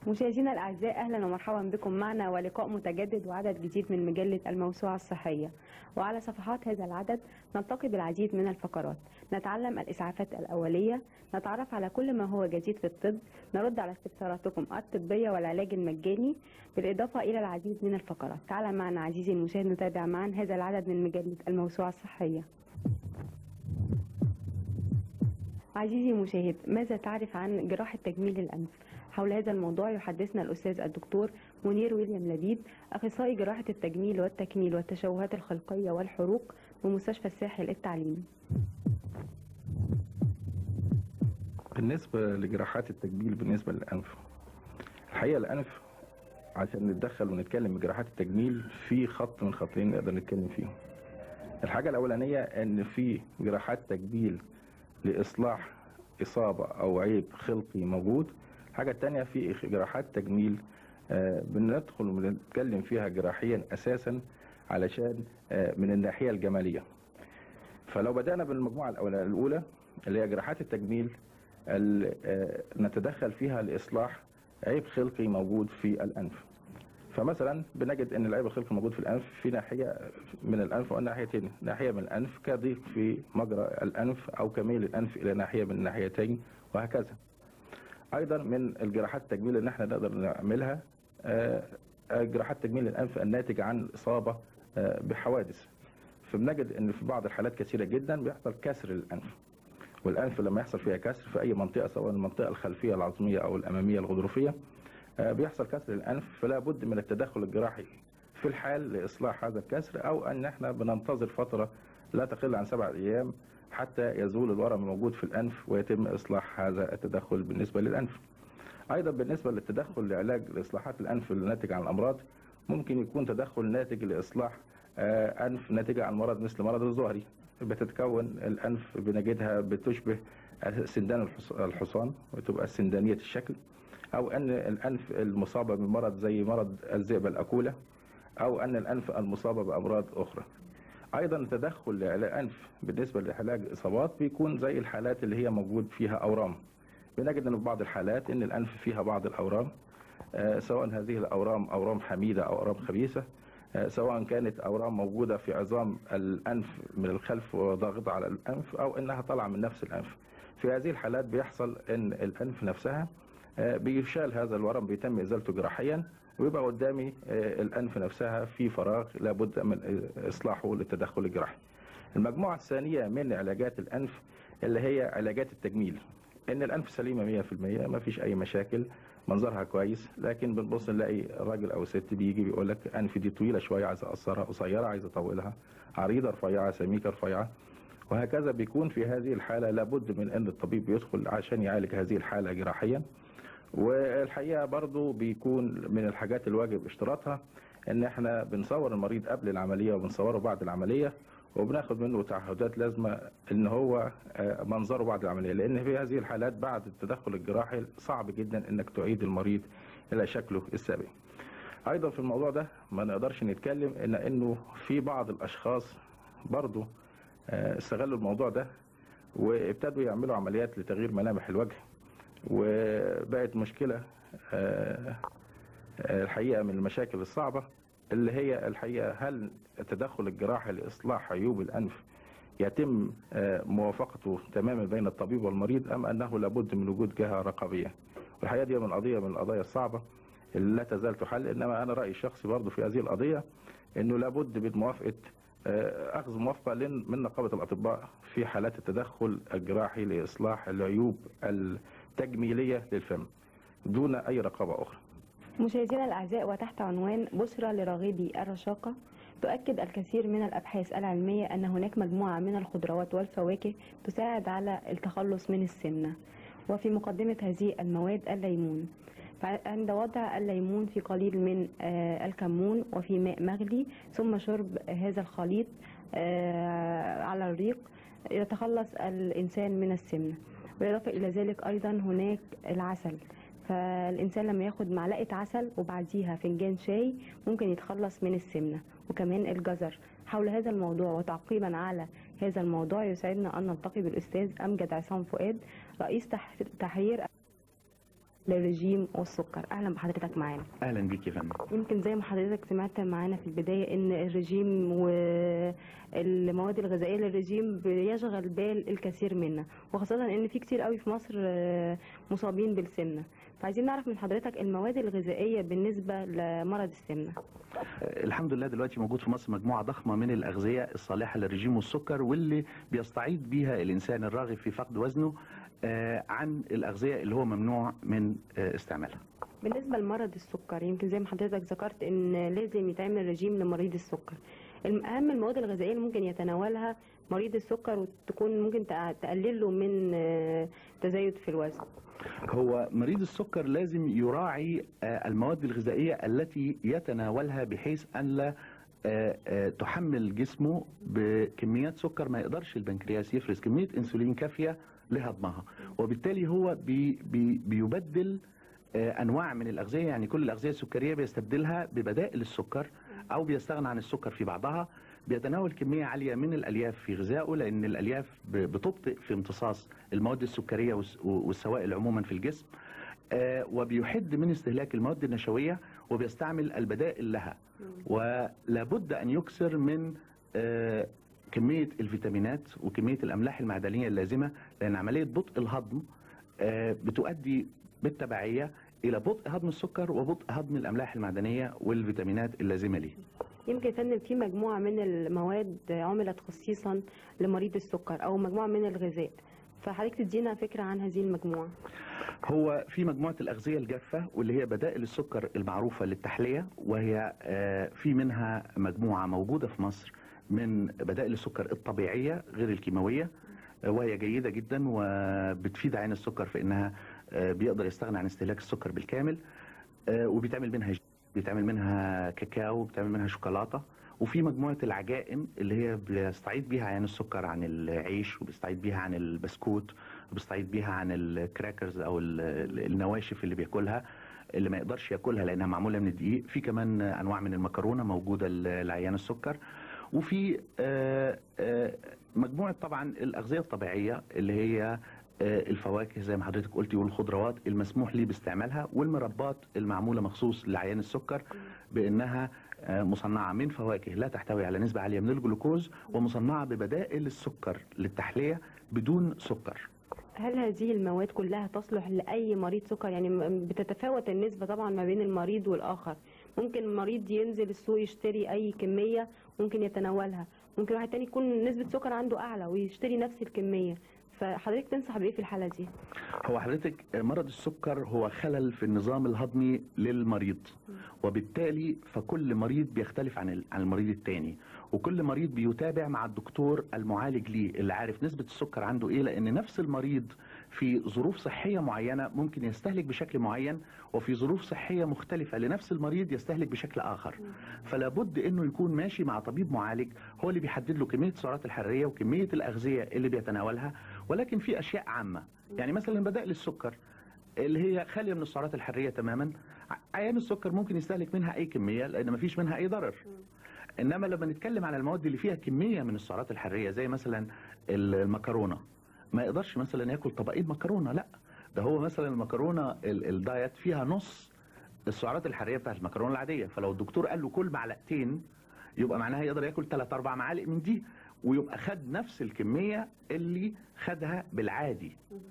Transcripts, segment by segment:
مشاهدينا الاعزاء اهلا ومرحبا بكم معنا ولقاء متجدد وعدد جديد من مجله الموسوعه الصحيه وعلى صفحات هذا العدد نلتقي بالعديد من الفقرات نتعلم الاسعافات الاوليه نتعرف على كل ما هو جديد في الطب نرد على استفساراتكم الطبيه والعلاج المجاني بالاضافه الى العديد من الفقرات تعال معنا عزيزي المشاهد نتابع معا هذا العدد من مجله الموسوعه الصحيه عزيزي المشاهد ماذا تعرف عن جراحة تجميل الأنف؟ حول هذا الموضوع يحدثنا الأستاذ الدكتور منير ويليام لبيب أخصائي جراحة التجميل والتكميل والتشوهات الخلقية والحروق بمستشفى الساحل التعليمي بالنسبة لجراحات التجميل بالنسبة للأنف الحقيقة الأنف عشان نتدخل ونتكلم بجراحات التجميل في خط من خطين نقدر نتكلم فيهم الحاجة الأولانية إن في جراحات تجميل لإصلاح إصابة أو عيب خلقي موجود الحاجة التانية في جراحات تجميل آه، بندخل وبنتكلم فيها جراحيا أساسا علشان آه، من الناحية الجمالية فلو بدأنا بالمجموعة الأولى- الأولى اللي هي جراحات التجميل ال- آه، نتدخل فيها لإصلاح عيب خلقي موجود في الأنف فمثلا بنجد ان العيب الخلقي موجود في الانف في ناحيه من الانف والناحيتين ناحيه من الانف كضيق في مجرى الانف او كميل الانف الى ناحيه من الناحيتين وهكذا ايضا من الجراحات التجميل اللي احنا نقدر نعملها آه، آه، جراحات تجميل الانف الناتجه عن اصابه آه، بحوادث فبنجد ان في بعض الحالات كثيره جدا بيحصل كسر للانف والانف لما يحصل فيها كسر في اي منطقه سواء المنطقه الخلفيه العظميه او الاماميه الغضروفيه آه، بيحصل كسر الانف فلا بد من التدخل الجراحي في الحال لاصلاح هذا الكسر او ان احنا بننتظر فتره لا تقل عن سبعة ايام حتى يزول الورم الموجود في الانف ويتم اصلاح هذا التدخل بالنسبه للانف. ايضا بالنسبه للتدخل لعلاج اصلاحات الانف الناتج عن الامراض ممكن يكون تدخل ناتج لاصلاح آه، انف ناتجه عن مرض مثل مرض الزهري بتتكون الانف بنجدها بتشبه سندان الحص- الحصان وتبقى سندانيه الشكل او ان الانف المصابه بمرض زي مرض الذئبه الاكوله او ان الانف المصابه بامراض اخرى ايضا التدخل للانف بالنسبه لعلاج الاصابات بيكون زي الحالات اللي هي موجود فيها اورام بنجد ان في بعض الحالات ان الانف فيها بعض الاورام آه، سواء هذه الاورام اورام حميده او اورام خبيثه آه، سواء كانت اورام موجوده في عظام الانف من الخلف وضاغطه على الانف او انها طالعه من نفس الانف في هذه الحالات بيحصل ان الانف نفسها آه، بيشال هذا الورم بيتم ازالته جراحيا ويبقى قدامي آه، الانف نفسها في فراغ لابد من آه، اصلاحه للتدخل الجراحي. المجموعه الثانيه من علاجات الانف اللي هي علاجات التجميل. ان الانف سليمه 100% ما فيش اي مشاكل منظرها كويس لكن بنبص نلاقي راجل او ست بيجي بيقول لك انف دي طويله شويه عايز اقصرها قصيره عايز اطولها عريضه رفيعه سميكه رفيعه وهكذا بيكون في هذه الحاله لابد من ان الطبيب يدخل عشان يعالج هذه الحاله جراحيا والحقيقه برضو بيكون من الحاجات الواجب اشتراطها ان احنا بنصور المريض قبل العمليه وبنصوره بعد العمليه وبناخد منه تعهدات لازمه ان هو آه، منظره بعد العمليه لان في هذه الحالات بعد التدخل الجراحي صعب جدا انك تعيد المريض الى شكله السابق. ايضا في الموضوع ده ما نقدرش نتكلم ان انه في بعض الاشخاص برضو آه، استغلوا الموضوع ده وابتدوا يعملوا عمليات لتغيير ملامح الوجه وبقت مشكله آه، آه، الحقيقه من المشاكل الصعبه اللي هي الحقيقه هل التدخل الجراحي لاصلاح عيوب الانف يتم آه، موافقته تماما بين الطبيب والمريض ام انه لابد من وجود جهه رقابيه والحقيقه دي من قضيه من القضايا الصعبه اللي لا تزال تحل انما انا رايي الشخصي برضه في هذه القضيه انه لابد من موافقه آه، اخذ موافقه لن- من نقابه الاطباء في حالات التدخل الجراحي لاصلاح العيوب التجميليه للفم دون اي رقابه اخرى مشاهدينا الاعزاء وتحت عنوان بشرى لراغبي الرشاقه تؤكد الكثير من الابحاث العلميه ان هناك مجموعه من الخضروات والفواكه تساعد على التخلص من السمنه وفي مقدمه هذه المواد الليمون فعند وضع الليمون في قليل من آه، الكمون وفي ماء مغلي ثم شرب هذا الخليط آه، على الريق يتخلص الانسان من السمنه بالاضافه الى ذلك ايضا هناك العسل فالإنسان لما ياخد معلقة عسل وبعديها فنجان شاي ممكن يتخلص من السمنة وكمان الجزر حول هذا الموضوع وتعقيبا على هذا الموضوع يسعدنا أن نلتقي بالأستاذ أمجد عصام فؤاد رئيس تح- تحرير للرجيم والسكر اهلا بحضرتك معانا اهلا بيك يا فندم يمكن زي ما حضرتك سمعت معانا في البداية ان الرجيم والمواد الغذائية للرجيم بيشغل بال الكثير منا وخاصة ان في كتير قوي في مصر آه، مصابين بالسمنة فعايزين نعرف من حضرتك المواد الغذائية بالنسبة لمرض السمنة الحمد لله دلوقتي موجود في مصر مجموعه ضخمه من الاغذيه الصالحه للرجيم والسكر واللي بيستعيد بيها الانسان الراغب في فقد وزنه آه، عن الاغذيه اللي هو ممنوع من آه، استعمالها بالنسبة لمرض السكر يمكن زي ما حضرتك ذكرت ان لازم يتعمل رجيم لمريض السكر الم- اهم المواد الغذائية اللي ممكن يتناولها مريض السكر وتكون ممكن تق- تقلل له من آه، تزايد في الوزن هو مريض السكر لازم يراعي آه، المواد الغذائيه التي يتناولها بحيث ان لا آه، آه، تحمل جسمه بكميات سكر ما يقدرش البنكرياس يفرز كميه انسولين كافيه لهضمها وبالتالي هو بي بي بيبدل آه، انواع من الاغذيه يعني كل الاغذيه السكريه بيستبدلها ببدائل السكر او بيستغنى عن السكر في بعضها بيتناول كميه عاليه من الالياف في غذائه لان الالياف ب- بتبطئ في امتصاص المواد السكريه والس- والسوائل عموما في الجسم آه، وبيحد من استهلاك المواد النشويه وبيستعمل البدائل لها ولابد ان يكثر من آه، كميه الفيتامينات وكميه الاملاح المعدنيه اللازمه لان عمليه بطء الهضم آه، بتؤدي بالتبعيه الى بطء هضم السكر وبطء هضم الاملاح المعدنيه والفيتامينات اللازمه ليه. يمكن يا فندم في مجموعة من المواد عملت خصيصا لمريض السكر أو مجموعة من الغذاء فحضرتك تدينا فكرة عن هذه المجموعة هو في مجموعة الأغذية الجافة واللي هي بدائل السكر المعروفة للتحلية وهي آه، في منها مجموعة موجودة في مصر من بدائل السكر الطبيعية غير الكيماوية آه، وهي جيدة جدا وبتفيد عين السكر في إنها آه، بيقدر يستغنى عن استهلاك السكر بالكامل آه، وبيتعمل منها ج- بيتعمل منها كاكاو بيتعمل منها شوكولاتة وفي مجموعة العجائن اللي هي بيستعيد بيها عين السكر عن العيش وبيستعيد بيها عن البسكوت وبيستعيد بيها عن الكراكرز او ال- ال- النواشف اللي بياكلها اللي ما يقدرش ياكلها لانها معموله من الدقيق في كمان انواع من المكرونه موجوده ل- لعيان السكر وفي آه، آه، مجموعه طبعا الاغذيه الطبيعيه اللي هي آه، الفواكه زي ما حضرتك قلتي والخضروات المسموح لي باستعمالها والمربات المعموله مخصوص لعيان السكر بانها آه، مصنعه من فواكه لا تحتوي على نسبه عاليه من الجلوكوز ومصنعه ببدائل السكر للتحليه بدون سكر هل هذه المواد كلها تصلح لأي مريض سكر يعني م- بتتفاوت النسبة طبعا ما بين المريض والآخر ممكن المريض ينزل السوق يشتري أي كمية ممكن يتناولها ممكن واحد تاني يكون نسبة سكر عنده أعلى ويشتري نفس الكمية فحضرتك تنصح بإيه في الحالة دي؟ هو حضرتك مرض السكر هو خلل في النظام الهضمي للمريض وبالتالي فكل مريض بيختلف عن ال- عن المريض التاني وكل مريض بيتابع مع الدكتور المعالج ليه اللي عارف نسبة السكر عنده ايه لان نفس المريض في ظروف صحية معينة ممكن يستهلك بشكل معين وفي ظروف صحية مختلفة لنفس المريض يستهلك بشكل آخر فلا بد انه يكون ماشي مع طبيب معالج هو اللي بيحدد له كمية السعرات الحرارية وكمية الأغذية اللي بيتناولها ولكن في أشياء عامة يعني مثلا بدائل السكر اللي هي خالية من السعرات الحرارية تماما ع- عيان السكر ممكن يستهلك منها أي كمية لأن مفيش منها أي ضرر انما لما نتكلم على المواد اللي فيها كميه من السعرات الحراريه زي مثلا ال- المكرونه ما يقدرش مثلا ياكل طبقين مكرونه لا ده هو مثلا المكرونه ال- الدايت فيها نص السعرات الحراريه بتاعت المكرونه العاديه فلو الدكتور قال له كل معلقتين يبقى معناها يقدر ياكل 3 4 معالق من دي ويبقى خد نفس الكميه اللي خدها بالعادي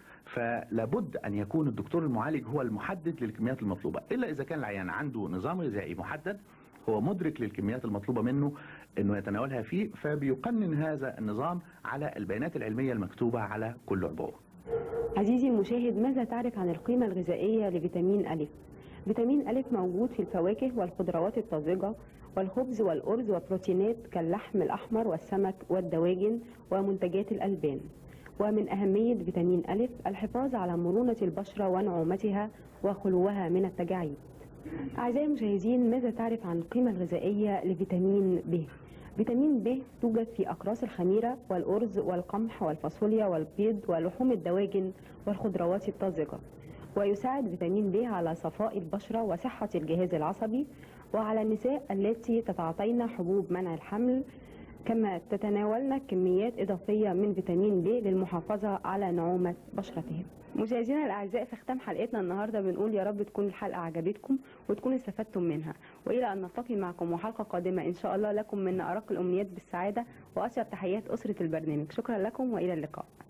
فلابد ان يكون الدكتور المعالج هو المحدد للكميات المطلوبه الا اذا كان العيان عنده نظام غذائي محدد هو مدرك للكميات المطلوبه منه انه يتناولها فيه فبيقنن هذا النظام على البيانات العلميه المكتوبه على كل عبوه عزيزي المشاهد ماذا تعرف عن القيمة الغذائية لفيتامين أ؟ فيتامين أ موجود في الفواكه والخضروات الطازجة والخبز والأرز وبروتينات كاللحم الأحمر والسمك والدواجن ومنتجات الألبان ومن أهمية فيتامين أ الحفاظ على مرونة البشرة ونعومتها وخلوها من التجاعيد أعزائي المشاهدين ماذا تعرف عن القيمة الغذائية لفيتامين ب؟ فيتامين ب توجد في أقراص الخميرة والأرز والقمح والفاصوليا والبيض ولحوم الدواجن والخضروات الطازجة ويساعد فيتامين ب على صفاء البشرة وصحة الجهاز العصبي وعلى النساء التي تتعاطين حبوب منع الحمل كما تتناولنا كميات إضافية من فيتامين د للمحافظة على نعومة بشرتهم مشاهدينا الأعزاء في ختام حلقتنا النهاردة بنقول يا رب تكون الحلقة عجبتكم وتكونوا استفدتم منها وإلى أن نلتقي معكم وحلقة قادمة إن شاء الله لكم منا أرق الأمنيات بالسعادة وأشرف تحيات أسرة البرنامج شكرا لكم وإلى اللقاء